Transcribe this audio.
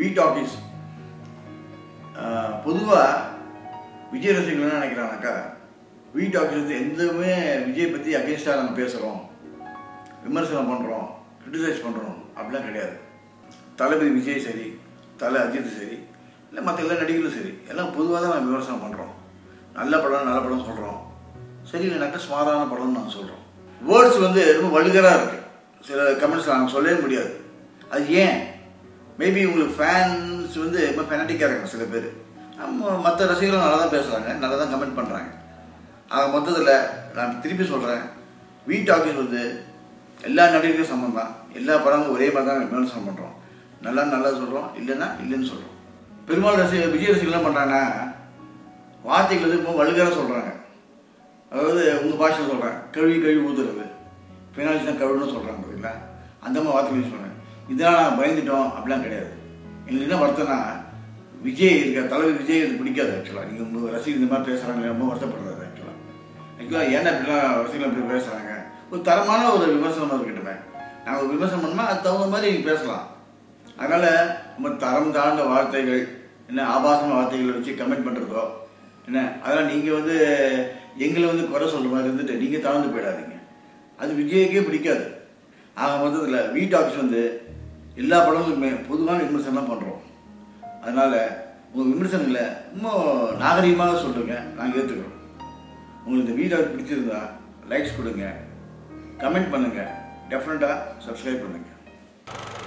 வீட் ஆஃபீஸ் பொதுவாக விஜய் ரசிகர்கள் என்ன நினைக்கிறாங்கனாக்கா வீட் ஆஃபீஸ் வந்து எந்தவுமே விஜய் பற்றி அகேன்ஸ்டாக நம்ம பேசுகிறோம் விமர்சனம் பண்ணுறோம் கிரிட்டிசைஸ் பண்ணுறோம் அப்படிலாம் கிடையாது தளபதி விஜய் சரி தலை அஜித் சரி இல்லை மற்ற எல்லா நடிகர்களும் சரி எல்லாம் பொதுவாக தான் நம்ம விமர்சனம் பண்ணுறோம் நல்ல படம் நல்ல படம் சொல்கிறோம் சரி இல்லைனாக்கா ஸ்மாரான படம்னு நாங்கள் சொல்கிறோம் வேர்ட்ஸ் வந்து ரொம்ப வல்கராக இருக்குது சில கமெண்ட்ஸ் நாங்கள் சொல்லவே முடியாது அது ஏன் மேபி உங்களுக்கு ஃபேன்ஸ் வந்து ரொம்ப ஃபெனட்டிக்காக இருக்காங்க சில பேர் மற்ற ரசிகர்களும் நல்லா தான் பேசுகிறாங்க நல்லா தான் கமெண்ட் பண்ணுறாங்க ஆக மொத்தத்தில் நான் திருப்பி சொல்கிறேன் வீ டாக்கிஸ் வந்து எல்லா நடிகர்களும் சமம் தான் எல்லா படங்களும் ஒரே மாதிரி தான் விமர்சனம் பண்ணுறோம் நல்லா நல்லா சொல்கிறோம் இல்லைன்னா இல்லைன்னு சொல்கிறோம் பெரும்பாலும் ரசிகர் விஜய் ரசிகர்கள் என்ன பண்ணுறாங்கன்னா வார்த்தைகள் வந்து இப்போ வல்கராக சொல்கிறாங்க அதாவது உங்கள் பாஷையில் சொல்கிறேன் கழுவி கழுவி ஊதுறது பினாலிஸ் தான் கழுவுன்னு சொல்கிறாங்க பார்த்தீங்களா அந்த மாதிரி வார்த்தைகள் யூஸ் பண்ணுறேன் இதெல்லாம் நாங்கள் பயந்துட்டோம் அப்படிலாம் கிடையாது எங்களுக்கு என்ன வருத்தம்னா விஜய் இருக்க தலைவர் விஜய் இது பிடிக்காது ஆக்சுவலாக நீங்கள் உங்கள் ரசிகர் இந்த மாதிரி பேசுகிறாங்க ரொம்ப வருத்தப்படுறாரு ஆக்சுவலாக ஆக்சுவலாக ஏன்னா இப்படிலாம் ரசிகர்கள் இப்படி பேசுகிறாங்க ஒரு தரமான ஒரு விமர்சனம் இருக்கட்டுமே நாங்கள் ஒரு விமர்சனம் பண்ணோம்னா அது தகுந்த மாதிரி நீங்கள் பேசலாம் அதனால் நம்ம தரம் தாழ்ந்த வார்த்தைகள் என்ன ஆபாசமான வார்த்தைகளை வச்சு கமெண்ட் பண்ணுறதோ என்ன அதெல்லாம் நீங்கள் வந்து எங்களை வந்து குறை சொல்கிற மாதிரி இருந்துட்டு நீங்கள் தாழ்ந்து போயிடாதீங்க அது விஜய்க்கே பிடிக்காது ஆக மொத்தத்தில் வீட் ஆஃபீஸ் வந்து எல்லா படங்களுக்குமே பொதுவான விமர்சனம் பண்ணுறோம் அதனால் உங்கள் விமர்சனங்களை இன்னும் நாகரிகமாக சொல்லுங்க நாங்கள் ஏற்றுக்கிறோம் உங்களுக்கு இந்த வீடியோ பிடிச்சிருந்தா லைக்ஸ் கொடுங்க கமெண்ட் பண்ணுங்கள் டெஃபினட்டாக சப்ஸ்கிரைப் பண்ணுங்கள்